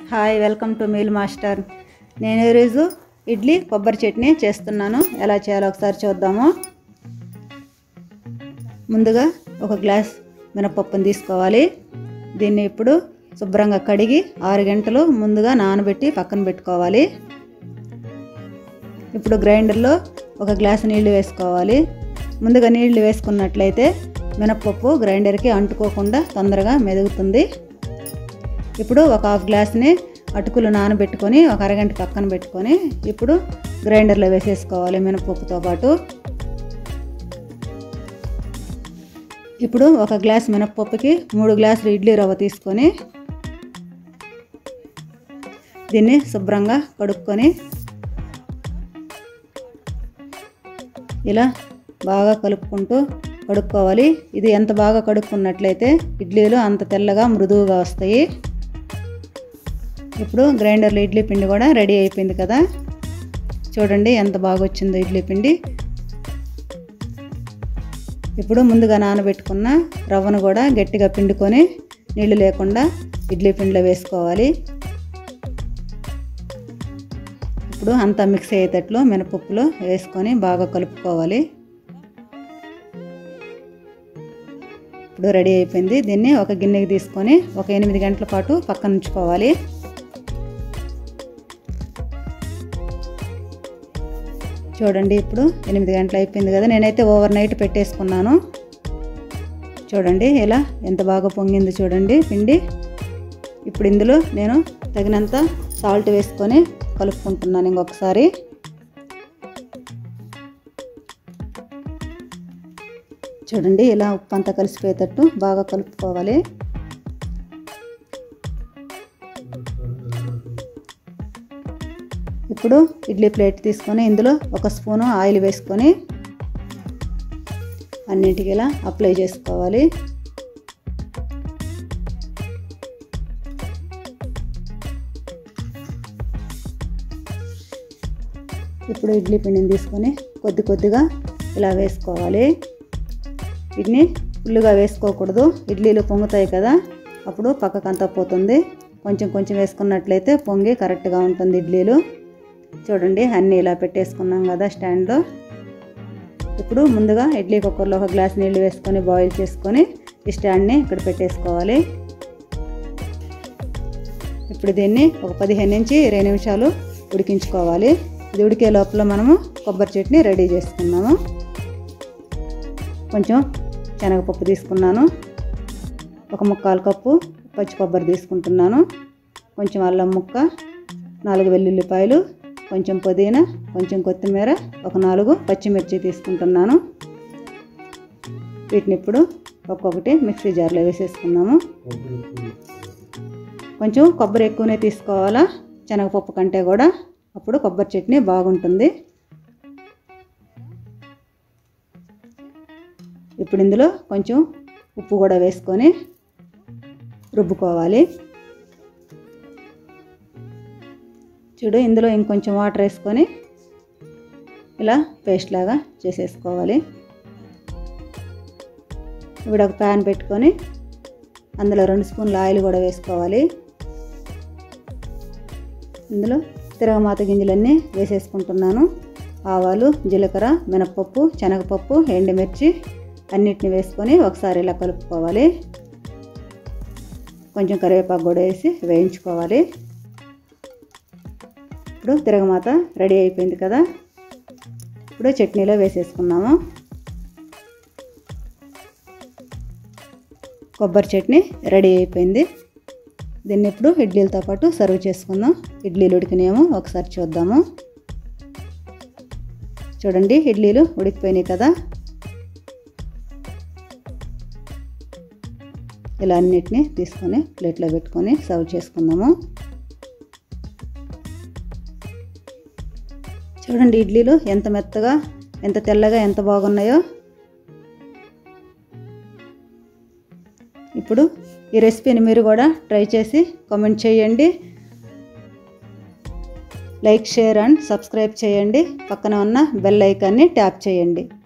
hi welcome to meal master నేను ఈరోజు ఇడ్లీ కొబ్బరి చట్నీ చేస్తున్నాను ఎలా చేయాలో ఒకసారి చూద్దాము ముందుగా ఒక గ్లాస్ మినపప్పుని తీసుకోవాలి దీన్ని ఇప్పుడు శుభ్రంగా కడిగి ఆరు గంటలు ముందుగా నానబెట్టి పక్కన పెట్టుకోవాలి ఇప్పుడు గ్రైండర్లో ఒక గ్లాసు నీళ్లు వేసుకోవాలి ముందుగా నీళ్లు వేసుకున్నట్లయితే మినపప్పు గ్రైండర్కి అంటుకోకుండా తొందరగా మెదుగుతుంది ఇప్పుడు ఒక హాఫ్ గ్లాస్ని అటుకులు నానబెట్టుకొని ఒక అరగంట పక్కన పెట్టుకొని ఇప్పుడు గ్రైండర్లో వేసేసుకోవాలి మినపప్పుతో పాటు ఇప్పుడు ఒక గ్లాస్ మినపప్పుకి మూడు గ్లాసులు ఇడ్లీ రవ్వ తీసుకొని దీన్ని శుభ్రంగా కడుక్కొని ఇలా బాగా కలుపుకుంటూ కడుక్కోవాలి ఇది ఎంత బాగా కడుక్కున్నట్లయితే ఇడ్లీలు అంత తెల్లగా మృదువుగా వస్తాయి ఇప్పుడు గ్రైండర్లో ఇడ్లీ పిండి కూడా రెడీ అయిపోయింది కదా చూడండి ఎంత బాగా వచ్చిందో ఇడ్లీ పిండి ఇప్పుడు ముందుగా నానబెట్టుకున్న రవ్వను కూడా గట్టిగా పిండుకొని నీళ్లు లేకుండా ఇడ్లీ పిండిలో వేసుకోవాలి ఇప్పుడు అంతా మిక్స్ అయ్యేటట్లు మినపప్పులో వేసుకొని బాగా కలుపుకోవాలి ఇప్పుడు రెడీ అయిపోయింది దీన్ని ఒక గిన్నెకి తీసుకొని ఒక ఎనిమిది గంటల పాటు పక్కన ఉంచుకోవాలి చూడండి ఇప్పుడు ఎనిమిది గంటలు అయిపోయింది కదా నేనైతే ఓవర్ నైట్ పెట్టేసుకున్నాను చూడండి ఇలా ఎంత బాగా పొంగింది చూడండి పిండి ఇప్పుడు ఇందులో నేను తగినంత సాల్ట్ వేసుకొని కలుపుకుంటున్నాను ఇంకొకసారి చూడండి ఇలా ఉప్పు అంతా కలిసిపోయేటట్టు బాగా కలుపుకోవాలి ఇప్పుడు ఇడ్లీ ప్లేట్ తీసుకొని ఇందులో ఒక స్పూను ఆయిల్ వేసుకొని అన్నింటికి ఇలా అప్లై చేసుకోవాలి ఇప్పుడు ఇడ్లీ పిండిని తీసుకొని కొద్ది కొద్దిగా ఇలా వేసుకోవాలి వీటిని ఫుల్లుగా వేసుకోకూడదు ఇడ్లీలు పొంగుతాయి కదా అప్పుడు పక్కకంతా పోతుంది కొంచెం కొంచెం వేసుకున్నట్లయితే పొంగి కరెక్ట్గా ఉంటుంది ఇడ్లీలు చూడండి అన్నీ ఇలా పెట్టేసుకున్నాం కదా స్టాండ్లో ఇప్పుడు ముందుగా ఇడ్లీ కుక్కర్లో ఒక గ్లాస్ నీళ్ళు వేసుకొని బాయిల్ చేసుకొని ఈ స్టాండ్ని ఇక్కడ పెట్టేసుకోవాలి ఇప్పుడు దీన్ని ఒక పదిహేను నుంచి ఇరవై నిమిషాలు ఉడికించుకోవాలి ఇది ఉడికే లోపల మనము కొబ్బరి చట్నీ రెడీ చేసుకున్నాము కొంచెం శనగపప్పు తీసుకున్నాను ఒక ముక్కాలు కప్పు పచ్చి కొబ్బరి తీసుకుంటున్నాను కొంచెం అల్లం ముక్క నాలుగు వెల్లుల్లిపాయలు కొంచెం పుదీనా కొంచెం కొత్తిమీర ఒక నాలుగు పచ్చిమిర్చి తీసుకుంటున్నాను వీటిని ఇప్పుడు ఒక్కొక్కటి మిక్సీ జార్లో వేసేసుకున్నాము కొంచెం కొబ్బరి ఎక్కువనే తీసుకోవాలా శనగపప్పు కంటే కూడా అప్పుడు కొబ్బరి చట్నీ బాగుంటుంది ఇప్పుడు ఇందులో కొంచెం ఉప్పు కూడా వేసుకొని రుబ్బుకోవాలి చూడు ఇందులో ఇంకొంచెం వాటర్ వేసుకొని ఇలా పేస్ట్ లాగా చేసేసుకోవాలి ఇప్పుడు ఒక ప్యాన్ పెట్టుకొని అందులో రెండు స్పూన్ల ఆయిల్ కూడా వేసుకోవాలి ఇందులో తిరగమాత గింజలన్నీ వేసేసుకుంటున్నాను ఆవాలు జీలకర్ర మినపప్పు శనగపప్పు ఎండుమిర్చి అన్నిటిని వేసుకొని ఒకసారి ఇలా కలుపుకోవాలి కొంచెం కరివేపాకు కూడా వేసి వేయించుకోవాలి ఇప్పుడు తిరగమాత రెడీ అయిపోయింది కదా ఇప్పుడు చట్నీలో వేసేసుకున్నాము కొబ్బరి చట్నీ రెడీ అయిపోయింది దీన్ని ఇప్పుడు ఇడ్లీలతో పాటు సర్వ్ చేసుకుందాం ఇడ్లీలు ఉడికినాయేమో ఒకసారి చూద్దాము చూడండి ఇడ్లీలు ఉడికిపోయినాయి కదా ఇలా అన్నిటిని తీసుకొని ప్లేట్లో పెట్టుకొని సర్వ్ చేసుకుందాము చూడండి ఇడ్లీలు ఎంత మెత్తగా ఎంత తెల్లగా ఎంత బాగున్నాయో ఇప్పుడు ఈ రెసిపీని మీరు కూడా ట్రై చేసి కామెంట్ చేయండి లైక్ షేర్ అండ్ సబ్స్క్రైబ్ చేయండి పక్కన ఉన్న బెల్ ఐకాన్ని ట్యాప్ చేయండి